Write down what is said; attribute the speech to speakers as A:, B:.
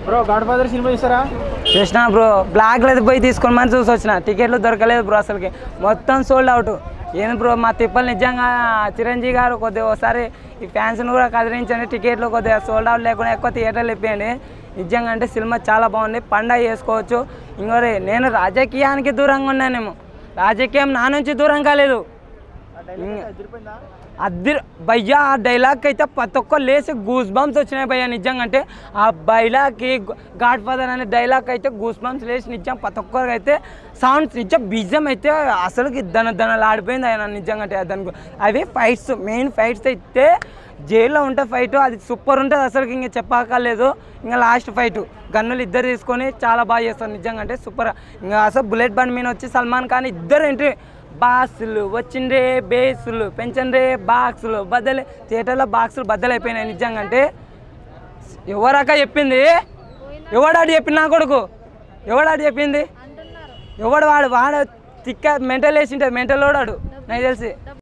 A: bro God father cinema చూస్తారా
B: చూసిన bro బ్లాక్లో అయితే పోయి తీసుకొని మని చూసి వచ్చిన టికెట్లు దొరకలేదు బ్రో అసలుకి మొత్తం సోల్డ్ అవుట్ ఏంది బ్రో మా తిప్పలు నిజంగా చిరంజీవి గారు కొద్దిగా ఒకసారి ఈ ఫ్యాన్స్ని కూడా కదిలించండి టికెట్లు కొద్దిగా సోల్డ్ అవుట్ లేకుండా ఎక్కువ థియేటర్లు ఇప్పియండి నిజంగా అంటే సినిమా చాలా బాగుంది పండగ చేసుకోవచ్చు ఇంకోటి నేను రాజకీయానికి దూరంగా ఉన్నానేమో రాజకీయం నా నుంచి దూరం కాలేదు అద్దరు భయ్యా ఆ డైలాగ్ అయితే ప్రతి ఒక్క లేసి గూస్ బంప్స్ వచ్చినాయి భయ్యా నిజంగా అంటే ఆ డైలాగ్కి గాడ్ ఫాదర్ అనే డైలాగ్ అయితే గూస్ బంప్స్ లేచి నిజం ప్రతి ఒక్కరికి అయితే సౌండ్స్ నిజం బీజం అయితే అసలుకి దన దనలు ఆడిపోయింది ఆయన నిజంగా అంటే దానికి అవి ఫైట్స్ మెయిన్ ఫైట్స్ అయితే జైల్లో ఉంటే ఫైట్ అది సూపర్ ఉంటుంది అసలుకి ఇంకా చెప్పక్కర్లేదు ఇంకా లాస్ట్ ఫైట్ గన్నులు ఇద్దరు తీసుకొని చాలా బాగా చేస్తారు నిజంగా అంటే సూపర్ ఇంకా అసలు బుల్లెట్ బండ్ మీద వచ్చి సల్మాన్ ఖాన్ ఇద్దరు ఎంట్రీ బాక్సులు వచ్చిండే బేసులు పెంచండే బాక్సులు బద్దలు థియేటర్లో బాక్సులు బద్దలైపోయినాయి నిజంగా అంటే ఎవరాక చెప్పింది ఎవడాడు చెప్పింది నా కొడుకు ఎవడాడు చెప్పింది ఎవడు వాడు వాడు తిక్క మెంటల్ వేసింటాడు మెంటల్ వాడాడు నాకు తెలిసి